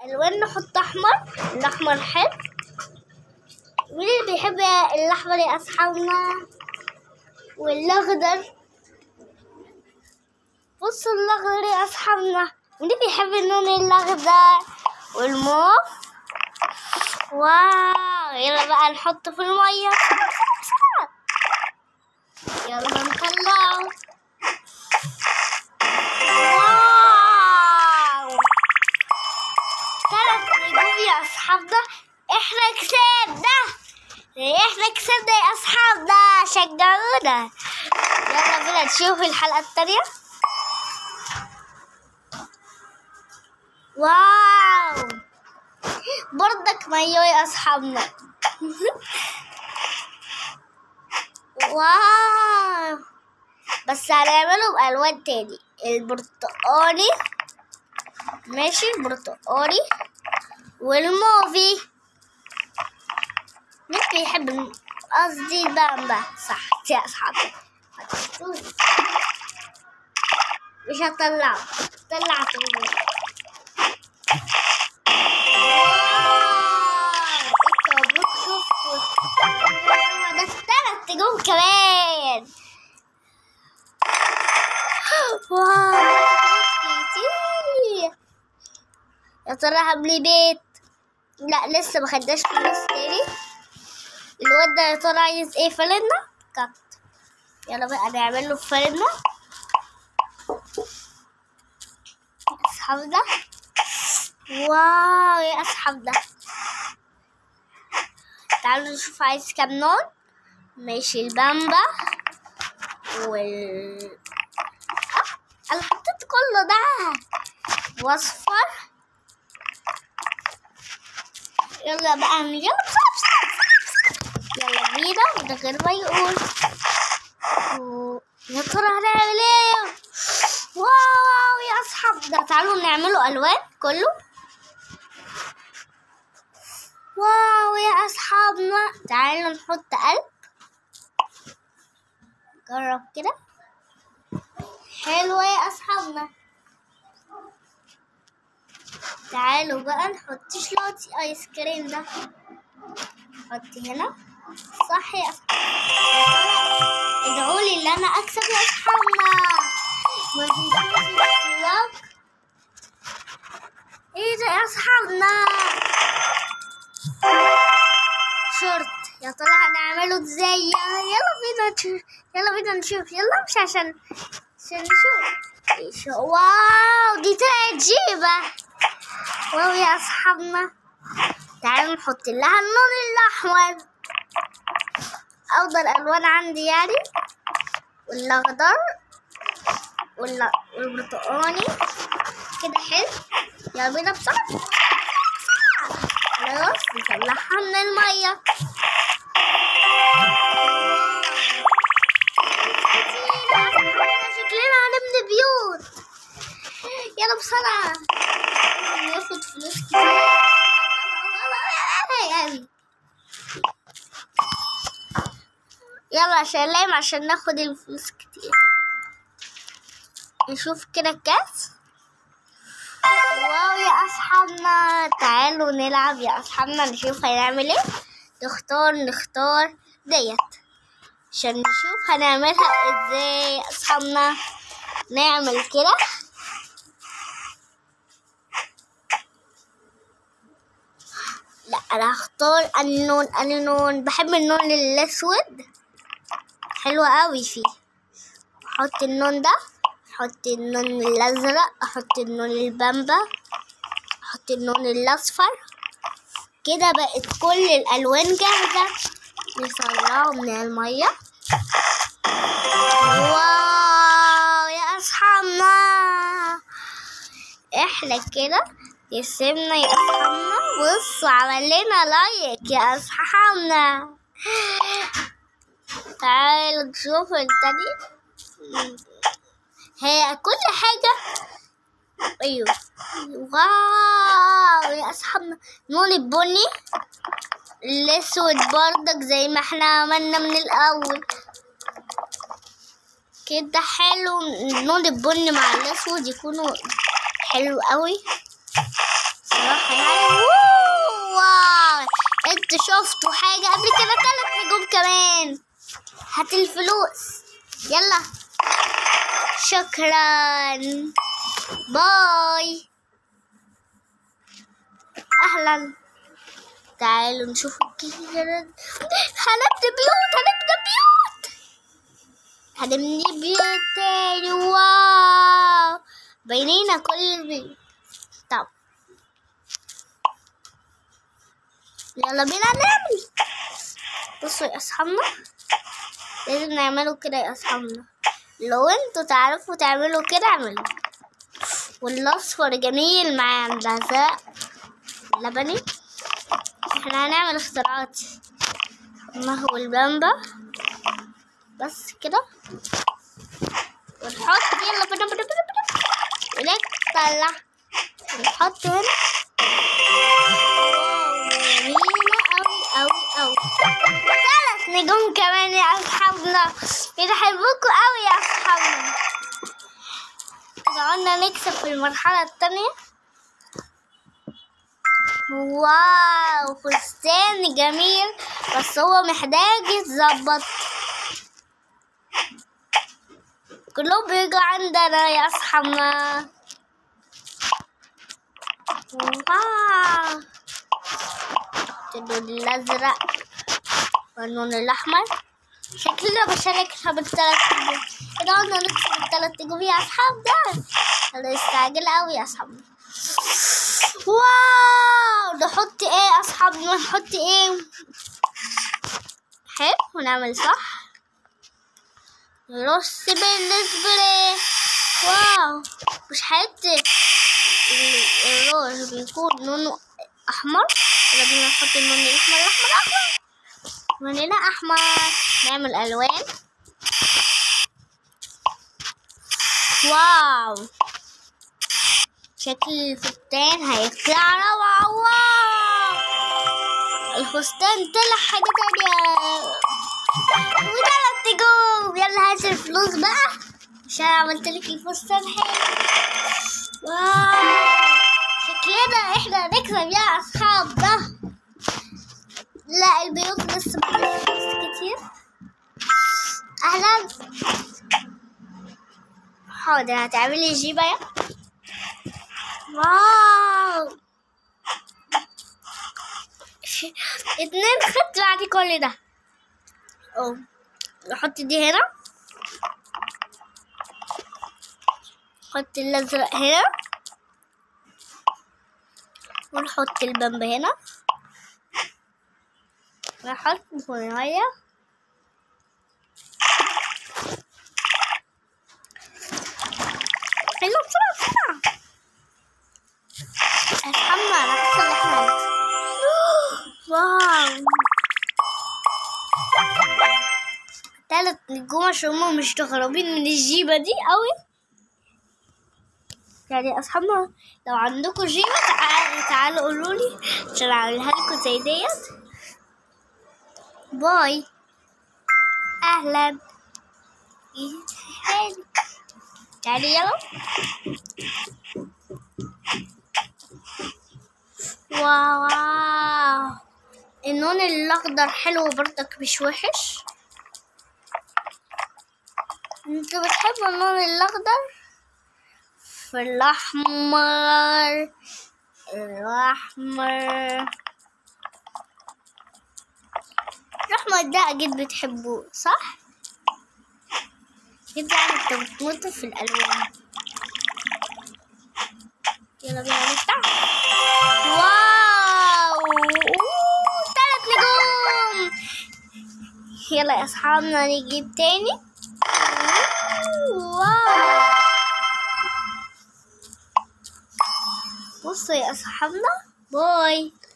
الوان نحط احمر الاحمر حلو مين اللي بيحب الاحمر يا اصحابنا والاخضر بصوا الاخضر يا اصحابنا مين اللي بيحب اللون الاخضر والموف واو يلا بقى نحطه في الميه يلا نطلعه واو ثلاث نجوم يا اصحابنا احنا كسبنا احنا كسبنا يا اصحابنا شجعونا يلا بينا نشوف الحلقة التانية واو برضك مايو يا اصحابنا واو بس هنعمله بألوان تاني البرتقالي ماشي البرتقالي والموفي مين بيحب الم- قصدي البامبا صح يا أصحابي هتشوفوني. مش هطلعه طلعته واو انتوا مبروك شفتوا ده تلات نجوم كمان واو كتير يا ترى هبني بيت لا لسه ما خدناش فلوس تاني الواد ده يا ترى عايز ايه فلنة كات يلا بقى نعمل له فلنة اصحابنا واو يا اصحابنا تعالوا نشوف عايز كام لون ماشي البامبا وال آه، انا حطيت كله ده واصفر يلا بقى يلا بسرعة بسرعة بسرعة بسرعة. يلا بينا من غير ما يقول و- يا ترى هنعمل ايه واو يا اصحابنا تعالوا نعمله الوان كله واو يا اصحابنا تعالوا نحط قلب جرب كده حلوة يا اصحابنا تعالوا بقى نحط شلوتي ايس كريم ده نحط هنا صح يا اصحابنا ادعوا لي ان انا اكسب يا اصحابنا ما تنسوش الاشتراك ايه ده يا اصحابنا شورت يا ترى هنعمله ازاي يلا بينا نشوف يلا بينا نشوف يلا مش عشان عشان نشوف إيش- واو دي طلعت جيبه واو يا اصحابنا تعالوا نحط لها اللون الاحمر افضل الوان عندي يعني والاخضر وال- والبرتقاني كده حلو يلا بينا بسرعه بسرعة. خلاص نطلعها من الميه شكلنا هنبني بيوت يلا بسرعة ناخد فلوس كتير أوي. يلا عشان لام عشان ناخد الفلوس كتير نشوف كده الكاس واو يا اصحابنا تعالوا نلعب يا اصحابنا نشوف هنعمل ايه نختار نختار ديت عشان نشوف هنعملها ازاي يا اصحابنا نعمل كده لا انا هختار اللون اللون بحب اللون الاسود حلو قوي فيه احط اللون ده احط اللون الازرق احط اللون البامبا احط اللون الاصفر كده بقت كل الالوان جاهزه نطلعه من الميه واو يا اصحابنا احنا كده كسبنا يا اصحابنا بصوا عمل لنا لايك يا اصحابنا تعالوا نشوف التاني هي كل حاجة ايوه واو يا اصحابنا اللون البني الاسود برضك زي ما احنا عملنا من الاول كده حلو اللون البني مع الاسود يكونوا حلو قوي صراحة كنت شفتوا حاجة قبل كده تلات نجوم كمان هات الفلوس يلا شكرا باي اهلا تعالوا نشوف الجرد هنبني بيوت هنبني بيوت هنبني بيوت تاني واو بينينا كل البيوت طب يلا بينا نعمل بصوا يا اصحابنا لازم نعمله كده يا اصحابنا لو انتوا تعرفوا تعملوا كده اعملوا والاصفر جميل مع الغذاء لبني احنا هنعمل اختراعات ما هو البامبا بس كده ونحط يلا بنا بنا بنا بنا ونطلع ونحط هنا واو، جميلة أوي أوي أوي ثلاث نجوم كمان يا أصحابنا بنحبكم أوي يا أصحابنا قلنا نكسب في المرحلة التانية واو فستان جميل بس هو محتاج يتظبط كلهم بيجوا عندنا يا أصحابنا واو اللون الأزرق واللون الأحمر شكلنا بشاركها بالثلاث نجوم كده قلنا نكسب الثلاث نجوم يا أصحاب ده أنا استعجل أوي يا أصحابنا واو نحط ايه يا أصحابنا نحط ايه حلو ونعمل صح نرص بالنسبة لي واو مش حتى ال- الروز بيكون لونه أحمر ولا بدنا نحط اللون الأحمر الأحمر أحمر لوننا أحمر نعمل ألوان واو شكل الفستان هيطلع روعة واو الفستان طلع حاجة تانية وتلات نجوم يلا هات الفلوس بقى عشان عملت لك الفستان حلو واو شكلنا احنا نكسب يا اصحاب ده لا البيوت لسه معانا فلوس كتير اهلا حاضر هتعملي جيبة يا واو اتنين خط بعد كل ده اه نحط دي هنا نحط الازرق هنا ونحط البامب هنا نحط مية يلا بسرعة بسرعة افهمنا على حسب احنا واو تلات نجوم عشان هما مستغربين من الجيبة دي قوي يعني اصحابنا لو عندكم جيبة تعالوا تعالوا قولوا لي عشان اعملها لكم زي ديت باي اهلا إيه حالك تعالي يلا واو واو اللون الاخضر حلو برضك مش وحش انتوا بتحبوا اللون الاخضر في الاحمر الاحمر الاحمر ده اكيد بتحبوه صح كده انتوا بتموتوا في الالوان يلا بينا نفتح واو أوه، تلات نجوم يلا يا اصحابنا نجيب تاني أوه، واو بصوا يا اصحابنا باي